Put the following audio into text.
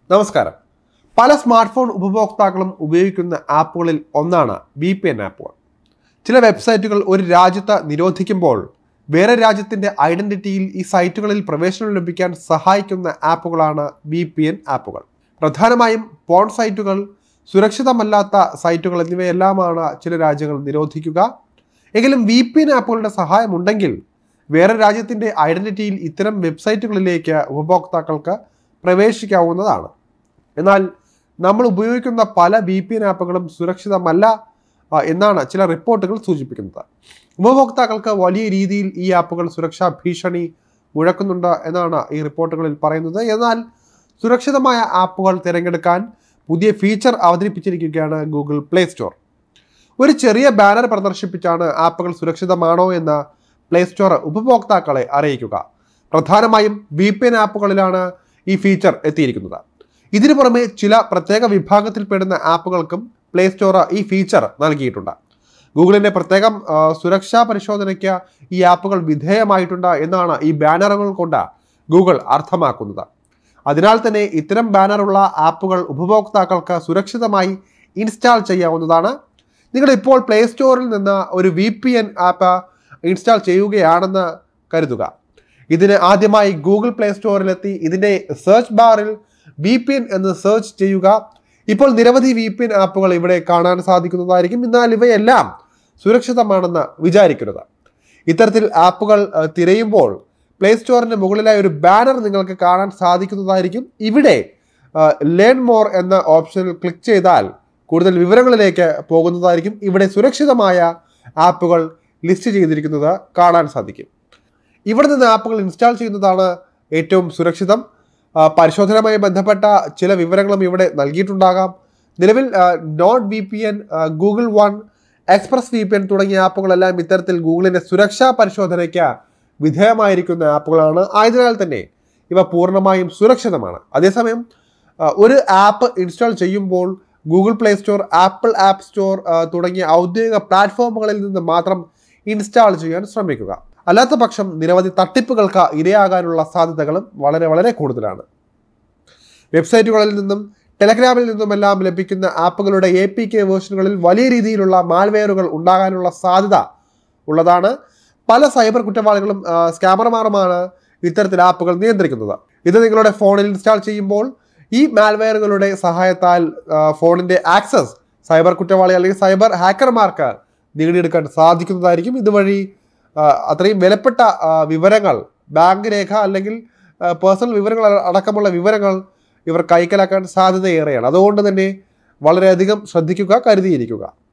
നമസ്കാരം പല smart phone ഉപഭോക്താക്കളും ഉപയോഗിക്കുന്ന ആപ്പുകളിൽ ഒന്നാണ് വി പി എൻ ആപ്പുകൾ ചില വെബ്സൈറ്റുകൾ ഒരു രാജ്യത്ത് നിരോധിക്കുമ്പോൾ വേറെ രാജ്യത്തിൻ്റെ ഐഡന്റിറ്റിയിൽ ഈ സൈറ്റുകളിൽ പ്രവേശനം ലഭിക്കാൻ സഹായിക്കുന്ന ആപ്പുകളാണ് വി പി എൻ ആപ്പുകൾ പ്രധാനമായും പോൺ സൈറ്റുകൾ സുരക്ഷിതമല്ലാത്ത സൈറ്റുകൾ എന്നിവയെല്ലാമാണ് ചില രാജ്യങ്ങൾ നിരോധിക്കുക എങ്കിലും വി പി എൻ ആപ്പുകളുടെ സഹായമുണ്ടെങ്കിൽ വേറെ രാജ്യത്തിൻ്റെ ഐഡന്റിറ്റിയിൽ ഇത്തരം വെബ്സൈറ്റുകളിലേക്ക് ഉപഭോക്താക്കൾക്ക് പ്രവേശിക്കാവുന്നതാണ് എന്നാൽ നമ്മൾ ഉപയോഗിക്കുന്ന പല വി പി എൻ ആപ്പുകളും സുരക്ഷിതമല്ല ആ, എന്നാണ് ചില റിപ്പോർട്ടുകൾ സൂചിപ്പിക്കുന്നത് ഉപഭോക്താക്കൾക്ക് വലിയ രീതിയിൽ ഈ ആപ്പുകൾ സുരക്ഷാ ഭീഷണി മുഴക്കുന്നുണ്ട് എന്നാണ് ഈ റിപ്പോർട്ടുകളിൽ പറയുന്നത് എന്നാൽ സുരക്ഷിതമായ ആപ്പുകൾ തിരഞ്ഞെടുക്കാൻ പുതിയ ഫീച്ചർ അവതരിപ്പിച്ചിരിക്കുകയാണ് ഗൂഗിൾ പ്ലേ സ്റ്റോർ ഒരു ചെറിയ ബാനർ പ്രദർശിപ്പിച്ചാണ് ആപ്പുകൾ സുരക്ഷിതമാണോ എന്ന് പ്ലേ സ്റ്റോർ ഉപഭോക്താക്കളെ അറിയിക്കുക പ്രധാനമായും വി പി എൻ ആപ്പുകളിലാണ് ഈ ഫീച്ചർ എത്തിയിരിക്കുന്നത് ഇതിനു പുറമെ ചില പ്രത്യേക വിഭാഗത്തിൽപ്പെടുന്ന ആപ്പുകൾക്കും പ്ലേ സ്റ്റോർ ഈ ഫീച്ചർ നൽകിയിട്ടുണ്ട് ഗൂഗിളിന്റെ പ്രത്യേകം ആ, സുരക്ഷാ പരിശോധനയ്ക്ക് ഈ ആപ്പുകൾ വിധേയമായിട്ടുണ്ട് എന്നാണ് ഈ ബാനറുകൾ കൊണ്ട് ഗൂഗിൾ അർത്ഥമാക്കുന്നത് അതിനാൽ തന്നെ ഇത്തരം ബാനറുള്ള ആപ്പുകൾ ഉപഭോക്താക്കൾക്ക് സുരക്ഷിതമായി ഇൻസ്റ്റാൾ ചെയ്യാവുന്നതാണ് നിങ്ങൾ ഇപ്പോൾ പ്ലേ സ്റ്റോറിൽ നിന്ന് ഒരു V P N app install ചെയ്യുകയാണെന്ന് കരുതുക ഇതിന് ആദ്യമായി ഗൂഗിൾ പ്ലേ സ്റ്റോറിലെത്തി ഇതിൻ്റെ സെർച്ച് ബാറിൽ വി പി എൻ എന്ന് സെർച്ച് ചെയ്യുക ഇപ്പോൾ നിരവധി വി പി എൻ ആപ്പുകൾ ഇവിടെ കാണാൻ സാധിക്കുന്നതായിരിക്കും എന്നാൽ ഇവയെല്ലാം സുരക്ഷിതമാണെന്ന് വിചാരിക്കരുത് ഇത്തരത്തിൽ ആപ്പുകൾ അഹ്, തിരയുമ്പോൾ പ്ലേ സ്റ്റോറിന് മുകളിലായി ഒരു ബാനർ നിങ്ങൾക്ക് കാണാൻ സാധിക്കുന്നതായിരിക്കും ഇവിടെ ലേൺ മോർ എന്ന ഓപ്ഷനിൽ ക്ലിക്ക് ചെയ്താൽ കൂടുതൽ വിവരങ്ങളിലേക്ക് പോകുന്നതായിരിക്കും ഇവിടെ സുരക്ഷിതമായ ആപ്പുകൾ ലിസ്റ്റ് ചെയ്തിരിക്കുന്നത് കാണാൻ സാധിക്കും ഇവിടെ നിന്ന് ആപ്പുകൾ ഇൻസ്റ്റാൾ ചെയ്യുന്നതാണ് ഏറ്റവും സുരക്ഷിതം ആ, പരിശോധനയുമായി ബന്ധപ്പെട്ട ചില വിവരങ്ങളും ഇവിടെ നൽകിയിട്ടുണ്ടാകാം നിലവിൽ Nord V P N Google One Express V P N തുടങ്ങിയ ആപ്പുകളെല്ലാം ഇത്തരത്തിൽ ഗൂഗിളിൻ്റെ സുരക്ഷാ പരിശോധനയ്ക്ക് വിധേയമായിരിക്കുന്ന ആപ്പുകളാണ് ആയതിനാൽ തന്നെ ഇവ പൂർണ്ണമായും സുരക്ഷിതമാണ് അതേസമയം ആ, ഒരു ആപ്പ് ഇൻസ്റ്റാൾ ചെയ്യുമ്പോൾ Google play store Apple app store ആ, തുടങ്ങിയ ഔദ്യോഗിക പ്ലാറ്റ്ഫോമുകളിൽ നിന്ന് മാത്രം ഇൻസ്റ്റാൾ ചെയ്യാൻ ശ്രമിക്കുക അല്ലാത്ത പക്ഷം നിരവധി തട്ടിപ്പുകൾക്ക് ഇരയാകാനുള്ള സാധ്യതകളും വളരെ വളരെ കൂടുതലാണ് വെബ്സൈറ്റുകളിൽ നിന്നും ടെലഗ്രാമിൽ നിന്നുമെല്ലാം ലഭിക്കുന്ന ആപ്പുകളുടെ എ പി കെ വേർഷനുകളിൽ വലിയ രീതിയിലുള്ള മാൽവെയറുകൾ ഉണ്ടാകാനുള്ള സാധ്യത ഉള്ളതാണ് പല സൈബർ കുറ്റവാളികളും ആ, സ്കാമർമാരുമാണ് ഇത്തരത്തിൽ ആപ്പുകൾ നിയന്ത്രിക്കുന്നത് ഇത് നിങ്ങളുടെ ഫോണിൽ ഇൻസ്റ്റാൾ ചെയ്യുമ്പോൾ ഈ മാൽവെയറുകളുടെ സഹായത്താൽ ആ, ഫോണിന്റെ ആക്സസ് സൈബർ കുറ്റവാളി അല്ലെങ്കിൽ സൈബർ ഹാക്കർമാർക്ക് നേടിയെടുക്കാൻ സാധിക്കുന്നതായിരിക്കും ഇതുവഴി ആ, അത്രയും വിലപ്പെട്ട ആ, വിവരങ്ങൾ ബാങ്ക് രേഖ അല്ലെങ്കിൽ പേഴ്സണൽ വിവരങ്ങൾ അടക്കമുള്ള വിവരങ്ങൾ ഇവർ കൈക്കലാക്കാൻ സാധ്യതയേറെയാണ് അതുകൊണ്ട് തന്നെ വളരെയധികം ശ്രദ്ധിക്കുക കരുതിയിരിക്കുക